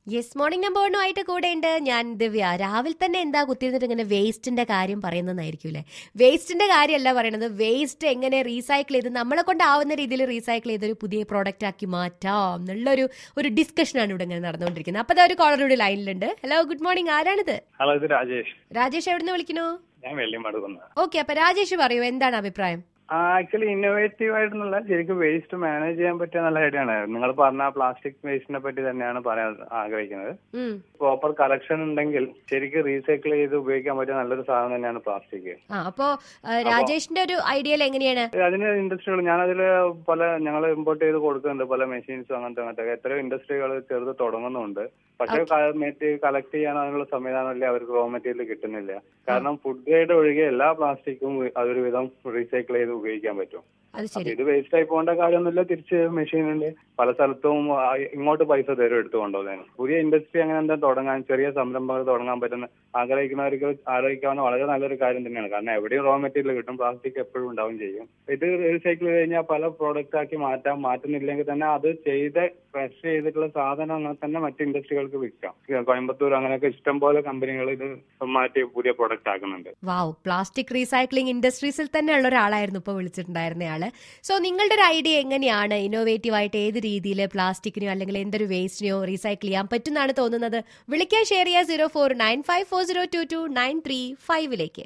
Yes morning നമ്പറിനുമായിട്ട് കൂടെ ഉണ്ട് ഞാൻ ദിവ്യ രാവിലെ തന്നെ എന്താ കുത്തിയിരുന്നിട്ട് ഇങ്ങനെ വേസ്റ്റിന്റെ കാര്യം പറയുന്നതായിരിക്കും അല്ലേ വേസ്റ്റിന്റെ കാര്യമല്ല പറയണത് വേസ്റ്റ് എങ്ങനെ റീസൈക്കിൾ ചെയ്ത് നമ്മളെ കൊണ്ടാവുന്ന രീതിയിൽ റീസൈക്കിൾ ചെയ്ത് ഒരു പുതിയ പ്രോഡക്റ്റ് ആക്കി മാറ്റാം എന്നുള്ളൊരു ഒരു ഡിസ്കഷനാണ് ഇവിടെ ഇങ്ങനെ നടന്നുകൊണ്ടിരിക്കുന്നത് അപ്പൊ അതാ ഒരു കോളർ ഇവിടെ ലൈനിലുണ്ട് ഹലോ ഗുഡ് മോർണിംഗ് ആരാണിത് ഹലോ ഇത് രാജേഷ് രാജേഷ് എവിടുന്ന് വിളിക്കണോ ഞാൻ വെള്ളിമടുക്കുന്ന ഓക്കെ അപ്പൊ രാജേഷ് പറയൂ എന്താണ് അഭിപ്രായം ആക്ച്വലി ഇന്നോവേറ്റീവ് ആയിട്ടുള്ള ശരിക്കും വേസ്റ്റ് മാനേജ് ചെയ്യാൻ പറ്റിയ നല്ല ഐഡിയ ആണ് നിങ്ങൾ പറഞ്ഞ പ്ലാസ്റ്റിക് വേസ്റ്റിനെ പറ്റി തന്നെയാണ് പറയാൻ ആഗ്രഹിക്കുന്നത് ഉം. പ്രോപ്പർ കളക്ഷൻ ഉണ്ടെങ്കിൽ ശരിക്കും റീസൈക്കിൾ ചെയ്ത് ഉപയോഗിക്കാൻ പറ്റിയ നല്ലൊരു സാധനം തന്നെയാണ് പ്ലാസ്റ്റിക് ആ അപ്പോ ആ, രാജേഷിന്റെ ഒരു ഐഡിയയിൽ എങ്ങനെയാണ് അതിന് ഇൻഡസ്ട്രികൾ ഞാൻ അതിൽ പല ഞങ്ങൾ ഇമ്പോർട്ട് ചെയ്ത് കൊടുക്കുന്നുണ്ട് പല മെഷീൻസും അങ്ങനത്തെ അങ്ങനത്തെ എത്രയോ ഇൻഡസ്ട്രികൾ ചെറുത് തുടങ്ങുന്നുണ്ട് പക്ഷേ കളക്ട് ചെയ്യാൻ അതിനുള്ള സംവിധാനമില്ല അവർക്ക് റോ മെറ്റീരിയൽ കിട്ടുന്നില്ല കാരണം ഫുഡ് ഗ്രേഡ് ഒഴികെ എല്ലാ പ്ലാസ്റ്റിക്കും അതൊരു വിധം റീസൈക്കിൾ ചെയ്ത് ഉപയോഗിക്കാൻ പറ്റും അത് അപ്പൊ ശരി ഇത് വേസ്റ്റ് ആയി പോകേണ്ട കാര്യമൊന്നുമില്ല തിരിച്ച് മെഷീനുണ്ട് പല സ്ഥലത്തും ആ, ഇങ്ങോട്ട് പൈസ തരും എടുത്തു കൊണ്ടുപോകാൻ പുതിയ ഇൻഡസ്ട്രി അങ്ങനെ എന്താ തുടങ്ങാൻ ചെറിയ സംരംഭങ്ങൾ തുടങ്ങാൻ പറ്റുന്ന ആഗ്രഹിക്കുന്നവർക്ക് ആലോചിക്കാവുന്ന വളരെ നല്ലൊരു കാര്യം തന്നെയാണ് കാരണം എവിടെയും റോ മെറ്റീരിയൽ കിട്ടും പ്ലാസ്റ്റിക് എപ്പോഴും ഉണ്ടാവും ചെയ്യും ഇത് റീസൈക്കിൾ ചെയ്ത് കഴിഞ്ഞാൽ പല പ്രോഡക്റ്റ് ആക്കി മാറ്റാം മാറ്റുന്നില്ലെങ്കിൽ തന്നെ അത് ചെയ്ത് ഫ്രഷ് ചെയ്തിട്ടുള്ള സാധനം അങ്ങനെ തന്നെ മറ്റ് ഇൻഡസ്ട്രികൾക്ക് വിൽക്കാം കോയമ്പത്തൂർ അങ്ങനെയൊക്കെ ഇഷ്ടം പോലെ കമ്പനികൾ ഇത് മാറ്റി പുതിയ പ്രോഡക്റ്റ് ആക്കുന്നുണ്ട് വാവ് പ്ലാസ്റ്റിക് റീസൈക്ലിംഗ് ഇൻഡസ്ട്രീസിൽ തന്നെയുള്ള ഒരാളായിരുന്നു ഇപ്പോൾ വിളിച്ചിട്ടുണ്ടായിരുന്നയാള് സോ നിങ്ങളുടെ ഒരു ഐഡിയ എങ്ങനെയാണ് ഇന്നോവേറ്റീവ് ആയിട്ട് ഏത് രീതിയിൽ പ്ലാസ്റ്റിക്കിനെയോ അല്ലെങ്കിൽ എന്തൊരു വേസ്റ്റിനെയോ റീസൈക്കിൾ ചെയ്യാൻ പറ്റുന്നതാണ് തോന്നുന്നത് വിളിക്കാൻ ഷെയർ ചെയ്യുക zero four nine five four zero two two nine three ഫൈവിലേക്ക്